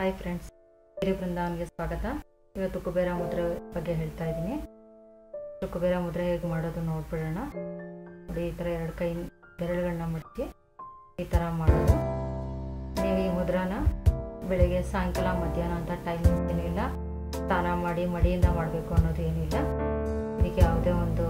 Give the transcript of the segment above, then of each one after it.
hi friends ಹಿರಿ ಬೃಂದಾವನ್ಗೆ ಸ್ವಾಗತ ಇವತ್ತು ಕುಬೇರ ಮುದ್ರೆ ಬಗ್ಗೆ ಹೇಳ್ತಾ ಇದ್ದೀನಿ ಸೊ ಕುಬೇರ ಮುದ್ರೆ ಹೇಗೆ ಮಾಡೋದು ನೋಡ್ಬಿಡೋಣ ನೋಡಿ ಈ ಥರ ಎರಡು ಕೈ ಬೆರಳುಗಳನ್ನ ಮಡಚಿ ಈ ಥರ ಮಾಡೋದು ನೀವು ಈ ಮುದ್ರಾನ ಬೆಳಿಗ್ಗೆ ಸಾಯಂಕಾಲ ಮಧ್ಯಾಹ್ನ ಅಂತ ಟೈಮಿಂಗ್ಸ್ ಏನಿಲ್ಲ ಸ್ನಾನ ಮಾಡಿ ಮಡಿಯಿಂದ ಮಾಡಬೇಕು ಅನ್ನೋದು ಏನಿಲ್ಲ ಇದಕ್ಕೆ ಯಾವುದೇ ಒಂದು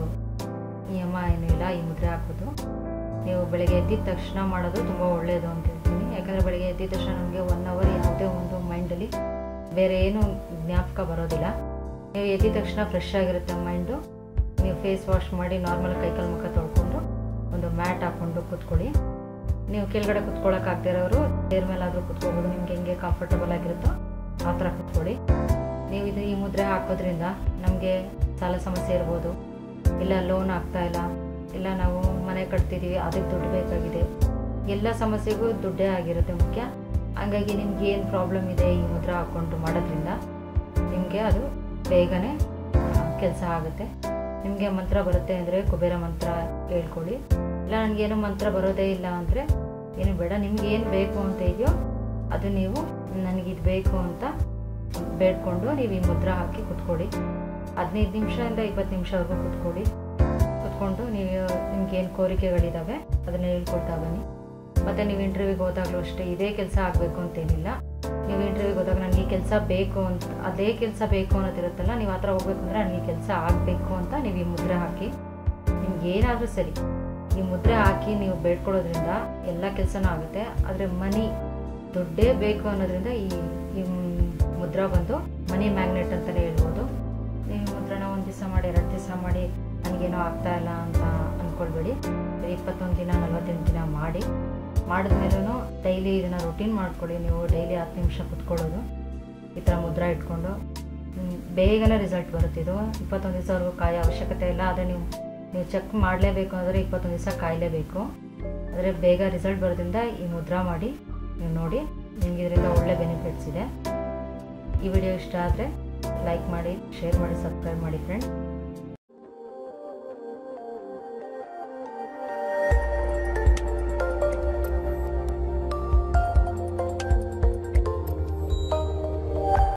ನಿಯಮ ಏನೂ ಇಲ್ಲ ಈ ಮುದ್ರೆ ಹಾಕೋದು ನೀವು ಬೆಳಗ್ಗೆ ಎದ್ದಿದ ತಕ್ಷಣ ಮಾಡೋದು ತುಂಬ ಒಳ್ಳೆಯದು ಅಂತ ಹೇಳ್ತೀನಿ ಯಾಕಂದರೆ ಬೆಳಗ್ಗೆ ಎದ್ದಿದ ತಕ್ಷಣ ನಮಗೆ ಒನ್ ಅವರ್ ಯಾವುದೇ ಒಂದು ಮೈಂಡಲ್ಲಿ ಬೇರೆ ಏನು ಜ್ಞಾಪಕ ಬರೋದಿಲ್ಲ ನೀವು ಎದ್ದಿದ ತಕ್ಷಣ ಫ್ರೆಶ್ ಆಗಿರುತ್ತೆ ಮೈಂಡು ನೀವು ಫೇಸ್ ವಾಶ್ ಮಾಡಿ ನಾರ್ಮಲ್ ಕೈಕಾಲು ಮುಖ ತೊಳ್ಕೊಂಡು ಒಂದು ಮ್ಯಾಟ್ ಹಾಕ್ಕೊಂಡು ಕೂತ್ಕೊಳ್ಳಿ ನೀವು ಕೆಳಗಡೆ ಕುತ್ಕೊಳ್ಳೋಕ್ಕಾಗದೇ ಇರೋರು ಚೇರ್ ಮೇಲಾದರೂ ಕುತ್ಕೋಬೋದು ನಿಮ್ಗೆ ಹೆಂಗೆ ಕಂಫರ್ಟಬಲ್ ಆಗಿರುತ್ತೋ ಆ ಥರ ಕುತ್ಕೊಳ್ಳಿ ನೀವು ಇದು ಈ ಮುದ್ರೆ ಹಾಕೋದ್ರಿಂದ ನಮಗೆ ಸಾಲ ಸಮಸ್ಯೆ ಇರ್ಬೋದು ಇಲ್ಲ ಲೋನ್ ಆಗ್ತಾ ಇಲ್ಲ ಇಲ್ಲ ನಾವು ಮನೆ ಕಟ್ತಿದ್ದೀವಿ ಅದಕ್ಕೆ ದುಡ್ಡು ಬೇಕಾಗಿದೆ ಎಲ್ಲ ಸಮಸ್ಯೆಗೂ ದುಡ್ಡೇ ಆಗಿರುತ್ತೆ ಮುಖ್ಯ ಹಂಗಾಗಿ ನಿಮ್ಗೆ ಏನು ಪ್ರಾಬ್ಲಮ್ ಇದೆ ಈ ಮುದ್ರೆ ಹಾಕ್ಕೊಂಡು ಮಾಡೋದ್ರಿಂದ ನಿಮಗೆ ಅದು ಬೇಗನೆ ಕೆಲಸ ಆಗುತ್ತೆ ನಿಮಗೆ ಮಂತ್ರ ಬರುತ್ತೆ ಅಂದರೆ ಕುಬೇರ ಮಂತ್ರ ಹೇಳ್ಕೊಳ್ಳಿ ಇಲ್ಲ ನನಗೇನು ಮಂತ್ರ ಬರೋದೇ ಇಲ್ಲ ಅಂದರೆ ಏನು ಬೇಡ ನಿಮ್ಗೆ ಏನು ಬೇಕು ಅಂತ ಇದೆಯೋ ಅದು ನೀವು ನನಗಿದು ಬೇಕು ಅಂತ ಬೇಡ್ಕೊಂಡು ನೀವು ಈ ಮುದ್ರ ಹಾಕಿ ಕುತ್ಕೊಳ್ಳಿ ಹದಿನೈದು ನಿಮಿಷದಿಂದ ಇಪ್ಪತ್ತು ನಿಮಿಷವರೆಗೂ ಕುತ್ಕೊಳ್ಳಿ ಕುತ್ಕೊಂಡು ನೀವು ನಿಮ್ಗೆ ಏನು ಕೋರಿಕೆಗಳಿದ್ದಾವೆ ಅದನ್ನ ಹೇಳ್ಕೊಳ್ತಾ ಬನ್ನಿ ಮತ್ತು ನೀವು ಇಂಟರ್ವ್ಯೂಗೆ ಹೋದಾಗಲೂ ಅಷ್ಟೇ ಇದೇ ಕೆಲಸ ಆಗಬೇಕು ಅಂತೇನಿಲ್ಲ ನೀವು ಇಂಟರ್ವ್ಯೂಗೆ ಹೋದಾಗ ನನಗೆ ಈ ಕೆಲಸ ಬೇಕು ಅಂತ ಅದೇ ಕೆಲಸ ಬೇಕು ಅನ್ನೋದಿರುತ್ತಲ್ಲ ನೀವು ಆ ಥರ ಹೋಗ್ಬೇಕು ಅಂದರೆ ನನಗೆ ಈ ಕೆಲಸ ಆಗಬೇಕು ಅಂತ ನೀವು ಈ ಮುದ್ರೆ ಹಾಕಿ ನಿಮ್ಗೆ ಏನಾದರೂ ಸರಿ ಈ ಮುದ್ರೆ ಹಾಕಿ ನೀವು ಬೇಡ್ಕೊಳ್ಳೋದ್ರಿಂದ ಎಲ್ಲ ಕೆಲಸನೂ ಆಗುತ್ತೆ ಆದರೆ ಮನಿ ದುಡ್ಡೇ ಬೇಕು ಅನ್ನೋದ್ರಿಂದ ಈ ಈ ಮುದ್ರಾ ಬಂದು ಮನಿ ಮ್ಯಾಗ್ನೆಟ್ ಅಂತಲೇ ಹೇಳ್ಬೋದು ನೀವು ಮುದ್ರನ ಒಂದು ದಿವಸ ಮಾಡಿ ಎರಡು ದಿವಸ ಮಾಡಿ ನನಗೇನೋ ಆಗ್ತಾ ಇಲ್ಲ ಅಂತ ಅಂದ್ಕೊಳ್ಬೇಡಿ ಇಪ್ಪತ್ತೊಂದು ದಿನ ನಲ್ವತ್ತೆಂಟು ದಿನ ಮಾಡಿ ಮಾಡಿದ್ಮೇಲೂ ಡೈಲಿ ಇದನ್ನು ರುಟೀನ್ ಮಾಡ್ಕೊಳ್ಳಿ ನೀವು ಡೈಲಿ ಹತ್ತು ನಿಮಿಷ ಕುತ್ಕೊಳ್ಳೋದು ಈ ಥರ ಮುದ್ರಾ ಇಟ್ಕೊಂಡು ಬೇಗನೆ ರಿಸಲ್ಟ್ ಬರುತ್ತಿದ್ದು ಇಪ್ಪತ್ತೊಂದು ದಿವಸವರೆಗೂ ಕಾಯೋ ಅವಶ್ಯಕತೆ ಇಲ್ಲ ಆದರೆ ನೀವು ನೀವು ಚೆಕ್ ಮಾಡಲೇಬೇಕು ಅಂದರೆ ಇಪ್ಪತ್ತೊಂದು ದಿವಸ ಕಾಯಲೇಬೇಕು ಆದರೆ ಬೇಗ ರಿಸಲ್ಟ್ ಬರೋದ್ರಿಂದ ಈ ಮುದ್ರಾ ಮಾಡಿ ನೀವು ನೋಡಿ ನಿಮ್ಗೆ ಇದರಿಂದ ಒಳ್ಳೆ ಬೆನಿಫಿಟ್ಸ್ ಇದೆ ಈ ವಿಡಿಯೋ ಇಷ್ಟ ಆದರೆ ಲೈಕ್ ಮಾಡಿ ಶೇರ್ ಮಾಡಿ ಸಬ್ಸ್ಕ್ರೈಬ್ ಮಾಡಿ ಫ್ರೆಂಡ್